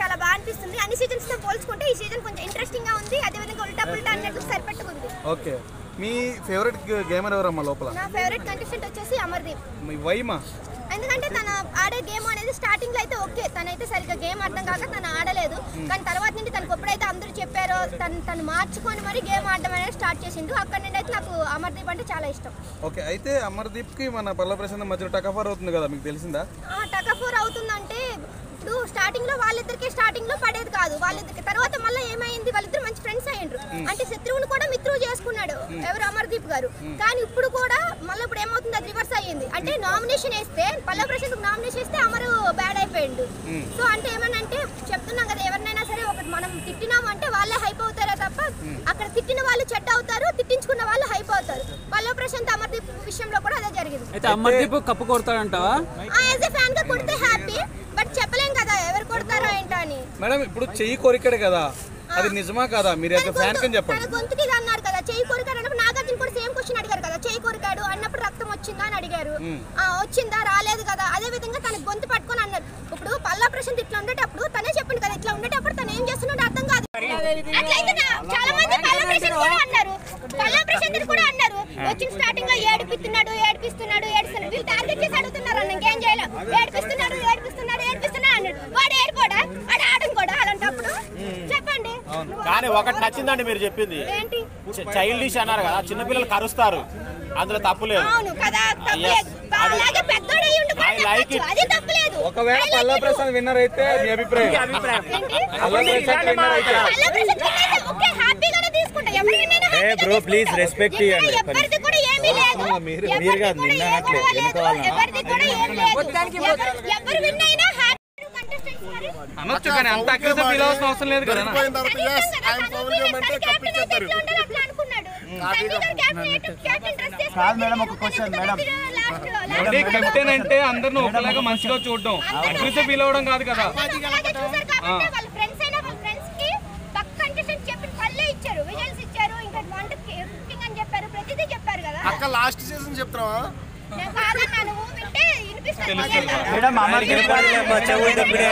చాలా బాగా అనిపిస్తుంది అన్ని సీజన్స్ తో పోల్చుకుంటే ఈ సీజన్ కొంచెం ఇంట్రెస్టింగ్ గా ఉంది అదే విధంగా ఉల్టా పుల్టా అన్నట్టు సరిపెట్టుకుంది ఓకే మీ ఫేవరెట్ గేమర్ ఎవరమ్మా లోపల నా ఫేవరెట్ కంటెస్టెంట్ వచ్చేసి అమర్దీప్ మీ వైమా ఎందుకంటే తన ఆడే గేమ్ అనేది స్టార్టింగ్ లో అయితే ఓకే తనైతే సరిగ్గా గేమ్ అర్థం కాక తను ఆడలేదు కానీ తర్వాత నుండి తనకు ఎప్పుడైతే అందరూ చెప్పారో తను తను మార్చుకొని మరి గేమ్ ఆడడం అనేది స్టార్ట్ చేసిండు అక్కడ నుండి అయితే నాకు అమర్దీప్ అంటే చాలా ఇష్టం ఓకే అయితే అమర్దీప్కి మన పల్ల ప్రశాంత్ మధ్యలో టకఫర్ అవుతుంది కదా మీకు తెలిసిందా టకఫోర్ అవుతుందంటే ఇప్పుడు స్టార్టింగ్ లో వాళ్ళిద్దరికి స్టార్టింగ్ లో పడేది కాదు వాళ్ళిద్దరికి తర్వాత మళ్ళీ ఏమైంది వాళ్ళిద్దరు మంచి ఫ్రెండ్స్ అయ్యిండ్రు అంటే శత్రువుని కూడా మిత్రువు చేసుకున్నాడు ఎవరు అమర్దీప్ గారు కానీ ఇప్పుడు కూడా మళ్ళీ ఇప్పుడు ఏమవుతుంది అది రివర్స్ అయ్యింది అంటే నామినేషన్ వేస్తే పల్లవ ప్రశాంత్ నామినేషన్ వేస్తే అమరు బ్యాడ్ అయిపోయిండు సో అంటే ఏమనంటే చెప్తున్నాం కదా ఎవరినైనా సరే ఒకటి మనం తిట్టినాం అంటే వాళ్ళే హైప్ అవుతారే తప్ప అక్కడ తిట్టిన వాళ్ళు చెడ్డ అవుతారు తిట్టించుకున్న వాళ్ళు హైప్ అవుతారు పల్లవ ప్రశాంత్ అమర్దీప్ విషయంలో కూడా అదే జరిగింది అయితే అమర్దీప్ కప్పు కొడతాడంటావా యాజ్ ఎ ఫ్యాన్ గా కొడితే హ్యాపీ బట్ చెప్పలేం కదా ఎవరు కొడతారో ఏంటో అని మేడం ఇప్పుడు చెయ్యి కోరికాడు కదా అది నిజమా కదా మీరు యాజ్ ఫ్యాన్ కని తన చెప్పండి గొంతుకి ఇది అన్నారు కదా చెయ్యి కోరికాడు అన్నప్పుడు నాగార్జున కూడా సేమ్ క్వశ్చన్ అడిగారు కదా చెయ్యి కోరికాడు అన్నప్పుడు రక్తం వచ్చిందా అని అడిగారు ఆ వచ్చిందా రాలేదు కదా అదే విధంగా తన గొంతు పట్టుకొని అన్నారు ఇప్పుడు పల్లా ప్రశాంత్ ఇట్లా ఉండేటప్పుడు తనే చెప్పింది కదా ఇట్లా ఉండేటప్పుడు తను ఏం చేస్తున్నాడో అర్థం కాదు అట్లయితే నా- చాలా మంది పల్లా ప్రశాంత్ కూడా అన్నారు పల్లా ప్రశాంత్ కూడా అన్నారు వచ్చిన స్టార్టింగ్ లో ఏడిపిస్తున్నాడు ఏడిపిస్తున్నాడు ఏడుస్తున్నాడు వీళ్ళు టార్గెట్ చేసి అడుగుతున్నారు అన్న ఇంకేం చేయలేం ఏడిపిస్తున్నాడు ఏడిపిస్తున్నాడు ఏడిపిస్తున్నాడు అన్నాడు వాడు ఏడిపోడా వాడు ఆడడం కూడా అలాంటప్పుడు చెప్పండి కానీ ఒకటి నచ్చిందండి మీరు చెప్పింది ఏంటి చైల్డిష్ అన్నారు కదా చిన్నపిల్లలు కరుస్తారు అందులో తప్పు లేదు అవును కదా తప్పలేదు Yes. అది- అలాగే పెద్దోడు అయ్యి ఉండి కూడా I like చెప్పొచ్చు. it. అది తప్పలేదు ఒకవేళ I like Palla it. Prasad winner అయితే మీ అభిప్రాయం ఏంటి? పల్లా ప్రసాద్ విన్నర్ అయితే పల్లా ప్రశాంత్ win అయితే ఓకే, హ్యాపీగానే తీసుకుంటా. ఎవరు win అయినా ఏ హ్యాపీగా బ్రో, ప్లీజ్ తీసుకుంటా. రెస్పెక్ట్ ఇక్కడ ఇవ్వండి. ఎవరిది కూడా ఏమీ లేదు. ఆ, మీరు- ఎవరిది మీరు కాదు, కూడా నిన్న ఏ అనట్లేదు, గొడవ వెనక లేదు. వాళ్ళని. ఎవరిది కూడా ఏం లేదు. ఎవరు- ఎవరు win అయినా happy contestants మరి. అనొచ్చు కానీ అంత అగ్రెసివ్ ఫీల్ అవ్వాల్సిన అవసరం లేదు కదా వెళ్ళిపోయిన తర్వాత కనీసం yes, కదా, I'm తను power win game అంటే అయితే captain అయితే కప్పించేస్తారు ఎట్లా ఉండాలో అట్లా అనుకున్నాడు. సంజయ్ గారు captain అయితే captain dress చేసుకొని కాదు మేడం, ఒక question, మేడం. last- last- అంటే కెప్టెన్ అంటే అందరిని ఒకలాగా మంచిగా చూడడం అగ్రెసివ్ ఫీల్ అవ్వడం కాదు కదా అందరూ అలాగే చూసారు కాబట్టి వాళ్ళ ఫ్రెండ్స్ అయినా వాళ్ళ ఫ్రెండ్స్ కి పక్క కంటెస్టెంట్ చెప్పిన పల్లె ఇచ్చారు విజువల్స్ ఇచ్చారు ఇంకా వంట కుకింగ్ అని చెప్పారు ప్రతిదీ చెప్పారు కదా అక్క లాస్ట్ సీజన్ చెప్తున్నావా నేను కాదన్నా నువ్వు వింటే వినిపిస్తుంది మేడం అమర్దీప్ గారు మా చెవులు తప్పిడే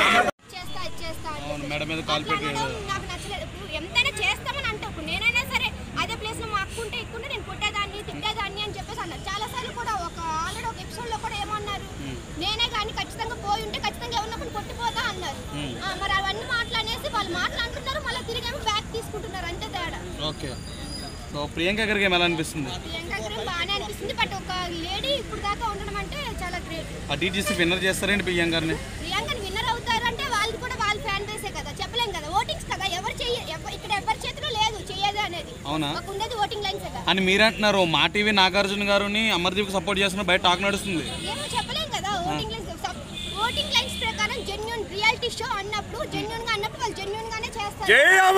చేస్తా ఇది చేస్తా అని అవును, చెప్పి. మేడం మీద కాలు అట్లా పెట్టి అనడం నాకు నచ్చలేదు ఇప్పుడు ఎంతైనా చేస్తామని అంటే ఇప్పుడు నేనైనా సరే అదే ప్లేస్ లో మా అక్కుంటే ఇక్కుంటే నేను కొట్టేదాన్ని తిట్టేదాన్ని అని చెప్పేసి అన్నారు చాలా సార్లు కూడా ఒక ఆల్రెడీ ఒక ఎపిసోడ్ లో కూడా ఏమన్నారు నేనే కానీ ఖచ్చితంగా పోయి ఉంటే ఖచ్చితంగా ఎవరినప్పుడు కొట్టిపోతా అన్నారు ఆ, మరి అవన్నీ మాట్లాడేసి వాళ్ళు మాట్లాడుతున్నారు మళ్ళీ తిరిగేమో బ్యాక్ తీసుకుంటున్నారు అంతే తేడా ఓకే సో ప్రియాంక గారికి ఏం ఎలా అనిపిస్తుంది ప్రియాంక గారు బాగానే అనిపిస్తుంది బట్ ఒక లేడీ ఇప్పుడు దాకా ఉండడం అంటే చాలా గ్రేట్ ఆ టీటీసీ విన్నర్ చేస్తారండి ప్రియాంక గారిని ప్రియాంకని విన్నర్ అవుతారు అంటే వాళ్ళు కూడా వాళ్ళ ఫ్యాన్ బేసే కదా చెప్పలేం కదా ఓటింగ్స్ కదా ఎవరు చెయ్య ఎవ- ఇక్కడ ఎవరి చేతిలో లేదు చెయ్యేది అనేది అవునా? మాకు ఉండేది ఓటింగ్ లైన్స్ కదా అని మీరు అంటున్నారు మా టీవీ నాగార్జున గారుని అమర్దీప్ సపోర్ట్ చేస్తున్న బయట టాక్ నడుస్తుంది ఏమో చెప్పలేం కదా ఓటింగ్ లైన్స్ ఓటింగ్ లైన్స్ ప్రకారం జెన్యున్ రియాలిటీ షో అన్నప్పుడు జెన్యున్ గా అన్నప్పుడు వాళ్ళు జెన్యున్ గానే చేస్తారు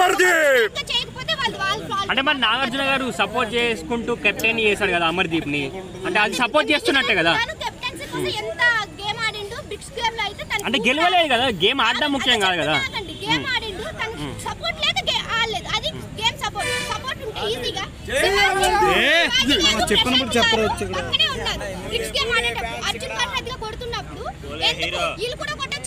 ఇంకా చేయకపోతే వాళ్ళు వాళ్ళు fraud అంటే మరి నాగార్జున గారు సపోర్ట్ చేసుకుంటూ కెప్టెన్ చేశాడు కదా అమర్దీప్ ని అంటే అది సపోర్ట్ చేస్తున్నట్టే కదా తను కెప్టెన్సీ కోసం ఎంత గేమ్ ఆడిండు బ్రిక్స్ గేమ్ లో అయితే తను అంటే గెలవలేదు కదా గేమ్ ఆడడం ముఖ్యం కాదు కదా గేమ్ ఆడిండు తను సపోర్ట్ లేక గే- ఆడలేదు అది గేమ్ సపోర్ట్ సపోర్ట్ ఉంటే ఈజీగా చెప్పినప్పుడు చెప్పరు వచ్చి పక్కనే ఉన్నారు బ్రిక్స్ గేమ్ ఆడేటప్పుడు అర్జున్ గారు అదిగా కొడుతున్నప్పుడు ఎందుకు వీళ్ళు కూడా కొట్టదు